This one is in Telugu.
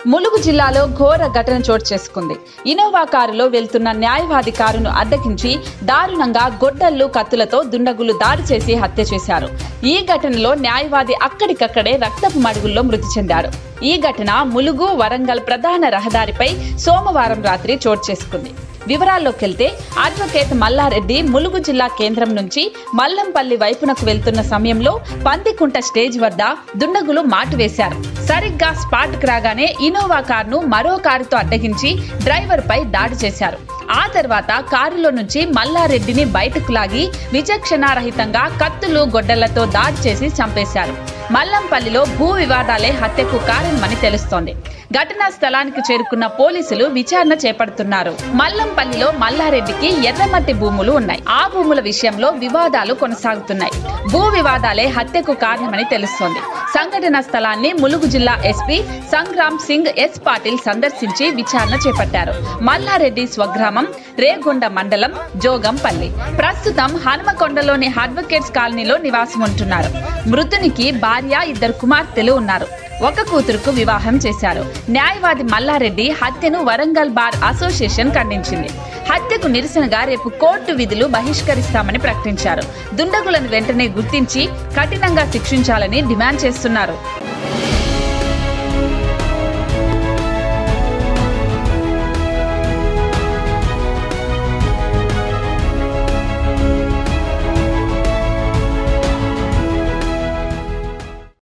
ములుగు జిల్లాలో ఘోర ఘటన చోటు చేసుకుంది ఇనోవా కారులో వెళ్తున్న న్యాయవాది కారును అడ్డగించి దారుణంగా గొడ్డళ్ళు కత్తులతో దుండగులు దాడి చేసి హత్య చేశారు ఈ ఘటనలో న్యాయవాది అక్కడికక్కడే రక్తపు మడుగుల్లో మృతి చెందాడు ఈ ఘటన ములుగు వరంగల్ ప్రధాన రహదారిపై సోమవారం రాత్రి చోటు చేసుకుంది వివరాల్లోకి వెళ్తే అడ్వకేట్ మల్లారెడ్డి ములుగు జిల్లా కేంద్రం నుంచి మల్లంపల్లి వైపునకు వెళ్తున్న సమయంలో పందికుంట స్టేజ్ వద్ద దుండగులు మాటు వేశారు సరిగ్గా స్పాట్కు రాగానే ఇనోవా కారును మరో కారుతో అడ్డగించి డ్రైవర్ పై దాడి చేశారు ఆ తర్వాత కారులో నుంచి మల్లారెడ్డిని బయటకు లాగి విచక్షణారహితంగా కత్తులు గొడ్డలతో దాడి చేసి చంపేశారు మల్లంపల్లిలో భూ వివాదాలే హత్యకు కారణమని తెలుస్తోంది ఘటనా స్థలానికి చేరుకున్న పోలీసులు విచారణ చేపడుతున్నారు మల్లంపల్లిలో మల్లారెడ్డికి ఎర్రమట్టి భూములు ఉన్నాయి ఆ భూముల విషయంలో వివాదాలు కొనసాగుతున్నాయి భూ వివాదాలే హత్యకు కారణమని తెలుస్తోంది సంఘటన స్థలాన్ని ములుగు జిల్లా ఎస్పీ సంగ్రామ్ సింగ్ ఎస్ పాటిల్ సందర్శించి విచారణ చేపట్టారు మల్లారెడ్డి స్వగ్రామం రేగొండ మండలం జోగంపల్లి ప్రస్తుతం హనుమకొండలోని అడ్వకేట్స్ కాలనీలో నివాసం ఉంటున్నారు మృతునికి భార్య ఇద్దరు కుమార్తెలు ఉన్నారు ఒక కూతురుకు వివాహం చేశారు న్యాయవాది మల్లారెడ్డి హత్యను వరంగల్ బార్ అసోసియేషన్ ఖండించింది హత్యకు నిరసనగా రేపు కోర్టు విధులు బహిష్కరిస్తామని ప్రకటించారు దుండగులను వెంటనే గుర్తించి కఠినంగా శిక్షించాలని డిమాండ్ చేస్తున్నారు